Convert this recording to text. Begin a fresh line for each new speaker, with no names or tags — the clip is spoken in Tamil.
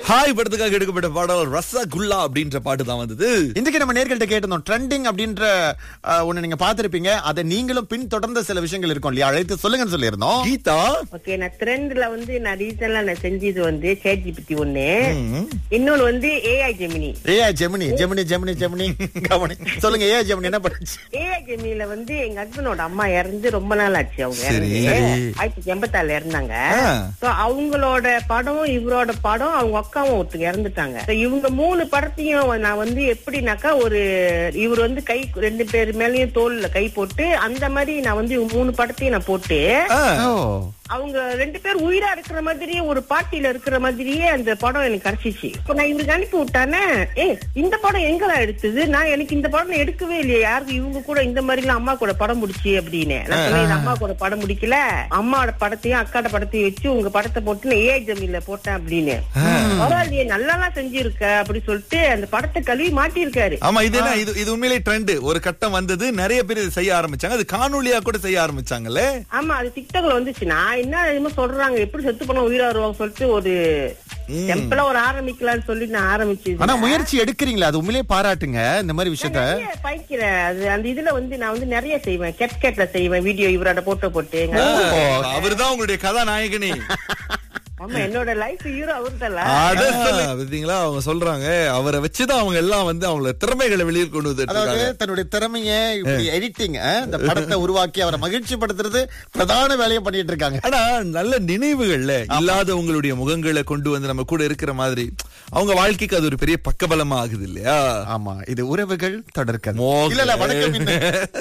ஹாய் படத்துக்காக எடுக்கப்பட்ட பாடல் ரசகுல்லா அப்படின்ற பாட்டு தான் வந்தது
இன்றைக்கு நம்ம நேர்கள்ட்ட கேட்டிருந்தோம் ட்ரெண்டிங் அப்படின்ற அஹ், ஒண்ணு நீங்க பார்த்திருப்பீங்க அதை நீங்களும் பின் தொடர்ந்த சில விஷயங்கள் இருக்கும் இல்லையா அழைத்து சொல்லுங்கன்னு சொல்லியிருந்தோம்
கீதா
ஓகே நான் ட்ரெண்ட்ல வந்து நான் ரீசன்ல நான் செஞ்சது வந்து சேட் ஜிபிடி ஒண்ணு இன்னொன்னு வந்து ஏஐ ஜெமினி
ஏயா ஜெமினி ஜெமினி ஜெமினி ஜெமினி கவனி சொல்லுங்க ஏயா ஜெமினி என்ன பண்ணுச்சு
ஏஐ ஜெமினில வந்து எங்க ஹஸ்பண்டோட அம்மா இறந்து ரொம்ப நாள் ஆச்சு அவங்க
சரி.
இறந்து ஆயிரத்தி எண்பத்தாறுல இறந்தாங்க
ஆ.
So, அவங்களோட படம் இவரோட படம் அவங்க அக்காவும் ஒருத்தங்க இறந்துட்டாங்க So, இவங்க மூணு படத்தையும் நான் வந்து எப்படினாக்கா ஒரு இவர் வந்து கை ரெண்டு பேர் மேலயும் தோல்ல கை போட்டு அந்த மாதிரி நான் வந்து இவங்க மூணு படத்தையும் நான் போட்டு
ஆ,
ஓ
அவங்க ரெண்டு பேர் உயிரா இருக்கிற மாதிரியே ஒரு பாட்டியில இருக்கிற மாதிரியே அந்த படம் எனக்கு கிடைச்சிச்சு இப்ப நான் இவருக்கு அனுப்பி விட்டானே ஏ இந்த படம் எங்களா எடுத்தது நான் எனக்கு இந்த படம் நான் எடுக்கவே இல்லையே யாருக்கு இவங்க கூட இந்த மாதிரி எல்லாம் அம்மா கூட படம் முடிச்சு அப்படின்னு நான் சொன்னேன், இது அம்மா கூட படம் முடிக்கல அம்மாவோட படத்தையும் அக்காட படத்தையும் வச்சு உங்க படத்தை போட்டு நான் ஏஐ ஜமீன்ல போட்டேன் அப்படின்னு பரவாயில்லையே நல்லா செஞ்சிருக்க அப்படி சொல்லிட்டு அந்த படத்தை கழுவி மாட்டியிருக்காரு
ஆமா இது என்ன இது இது உண்மையிலே ட்ரெண்ட் ஒரு கட்டம் வந்தது நிறைய பேர் இதை செய்ய ஆரம்பிச்சாங்க அது காணொளியா கூட செய்ய ஆரம்பிச்சாங்கல்ல
ஆமா அது டிக்டாக்ல வந்துச்சு நான் என்ன என்னமோ சொல்றாங்க எப்படி செத்து பண்ண உயிரா வருவாங்க சொல்லிட்டு ஒரு டெம்பிளா ஒரு ஆரம்பிக்கலாம்னு சொல்லி நான் ஆரம்பிச்சு
ஆனா முயற்சி எடுக்கிறீங்களா அது உண்மையிலேயே பாராட்டுங்க இந்த மாதிரி விஷயத்த
நிறைய பாய்க்கிறேன் அது அந்த இதுல வந்து நான் வந்து நிறைய செய்வேன் கெட் கேட்ல செய்வேன் வீடியோ இவரோட போட்டோ போட்டு எங்க husband.
அவர்தான் உங்களுடைய கதாநாயகனே
ஆமா என்னோட லைஃப் ஹீரோ அவர்
அட சொல்லுங்க. பாத்தீங்களா அவங்க சொல்றாங்க அவரை வச்சுதான் அவங்க எல்லாம் வந்து அவங்கள திறமைகளை வெளியில் கொண்டு வந்துட்டு
அதாவது
இருக்காங்க
தன்னுடைய திறமைய இப்படி எடிட்டிங் இந்த படத்தை உருவாக்கி அவரை மகிழ்ச்சி படுத்துறது பிரதான வேலையை பண்ணிட்டு இருக்காங்க
ஆனா நல்ல நினைவுகள்ல இல்லாத உங்களுடைய முகங்களை கொண்டு வந்து நம்ம கூட இருக்கிற மாதிரி அவங்க வாழ்க்கைக்கு அது ஒரு பெரிய பக்கபலமா ஆகுது இல்லையா
ஆமா இது உறவுகள் தொடர்கதை
மோகன்.
இல்ல இல்ல வணக்கம் இன்னும்.